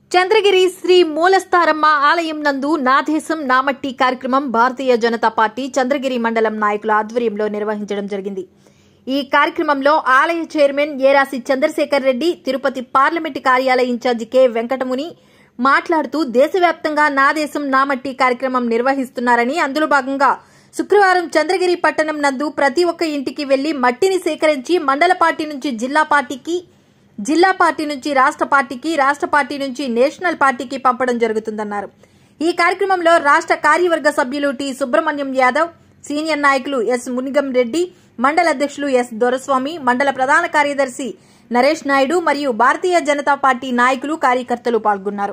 చంద్రగిరి శ్రీ మూలస్తారమ్మ ఆలయం నందు నాదేశం నామట్టి కార్యక్రమం భారతీయ జనతా పార్టీ చంద్రగిరి మండలం నాయకుల ఆధ్వర్యంలో నిర్వహించడం జరిగింది ఈ కార్యక్రమంలో ఆలయ చైర్మన్ ఏరాసి చంద్రశేఖర్ రెడ్డి తిరుపతి పార్లమెంటు కార్యాలయ ఇన్ఛార్జి కె వెంకటముని మాట్లాడుతూ దేశవ్యాప్తంగా నా దేశం నా మట్టి కార్యక్రమం నిర్వహిస్తున్నారని అందులో భాగంగా శుక్రవారం చంద్రగిరి పట్టణం నందు ప్రతి ఒక్క ఇంటికి వెళ్లి మట్టిని సేకరించి మండల పార్టీ నుంచి జిల్లా పార్టీకి జిల్లా పార్టీ నుంచి రాష్ట్ర పార్టీకి రాష్ట్ర పార్టీ నుంచి నేషనల్ పార్టీకి పంపడం జరుగుతుందన్నారు ఈ కార్యక్రమంలో రాష్ట్ర కార్యవర్గ సభ్యులు టి సుబ్రహ్మణ్యం యాదవ్ సీనియర్ నాయకులు ఎస్ మునిగం రెడ్డి మండల అధ్యక్షులు ఎస్ దొరస్వామి మండల ప్రధాన కార్యదర్శి నరేష్ నాయుడు మరియు భారతీయ జనతా పార్టీ నాయకులు కార్యకర్తలు పాల్గొన్నారు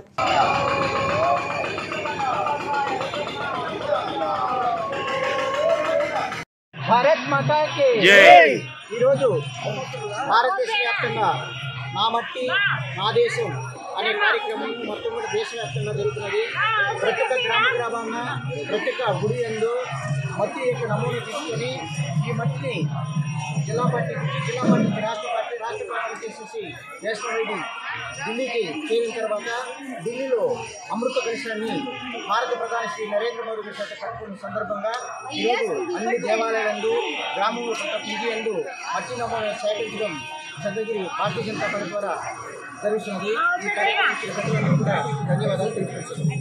భారత్ మాతా కి జై. ఈరోజు భారతదేశ వ్యాప్తంగా నా మట్టి నా దేశం అనే కార్యక్రమం మొత్తం కూడా దేశవ్యాప్తంగా జరుగుతున్నది ప్రతి ఒక్క గ్రామ గ్రామాన ప్రతి ఒక్క గుడి ఎందు మట్టి యొక్క నమూనా తీసుకొని ఈ మట్టిని జిల్లా పార్టీ నుంచి జిల్లా పార్టీ నుంచి రాష్ట్ర పార్టీ రాష్ట్ర పార్టీ వచ్చేసేసి నేషనల్ ఐడి ఢిల్లీకి చేరిన తర్వాత ఢిల్లీలో అమృత కలశాన్ని భారత ప్రధాని శ్రీ నరేంద్ర మోదీ గారి చేత కట్టుకున్న సందర్భంగా ఈరోజు అన్ని దేవాలయాలందు గ్రామంలో ప్రతి ఒక్క ఇంటి ఎందు మట్టి నమూనా సేకరించడం చంద్రగిరి భారతీయ జనతా పార్టీ ద్వారా జరుగుతున్నది ఈ కార్యక్రమం ఇచ్చిన ప్రజలందరూ కూడా ధన్యవాదాలు తెలియజేస్తున్నాను